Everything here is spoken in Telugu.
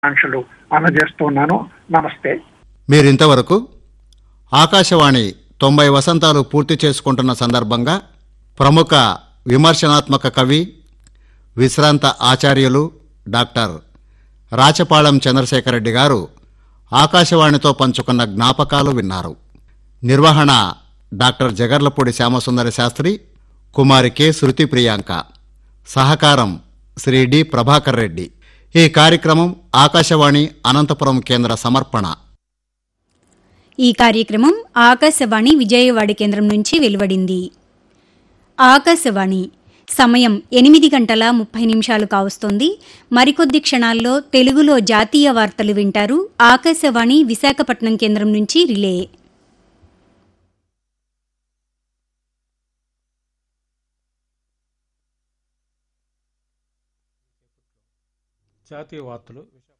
ఆకాంక్షలు అందజేస్తున్నాను నమస్తే మీరింతవరకు ఆకాశవాణి తొంభై వసంతాలు పూర్తి చేసుకుంటున్న సందర్భంగా ప్రముఖ విమర్శనాత్మక కవి విశ్రాంత ఆచార్యులు డాక్టర్ రాచపాళెం చంద్రశేఖర్ రెడ్డి గారు ఆకాశవాణితో పంచుకున్న జ్ఞాపకాలు విన్నారు నిర్వహణ డాక్టర్ జగర్లపూడి శ్యామసుందరి శాస్త్రి కుమారి కె శృతి ప్రియాంక సహకారం శ్రీ డి ప్రభాకర్ రెడ్డి ఈ కార్యక్రమం ఆకాశవాణి అనంతపురం కేంద్ర సమర్పణ ఈ కార్యక్రమం ఆకాశవాణి విజయవాడ కేంద్రం నుంచి వెలువడింది ఆకాశవాణి సమయం ఎనిమిది గంటల ముప్పై నిమిషాలు కావస్తోంది మరికొద్ది క్షణాల్లో తెలుగులో జాతీయ వార్తలు వింటారు ఆకాశవాణి విశాఖపట్నం కేంద్రం నుంచి రిలే జాతీయ వార్తలు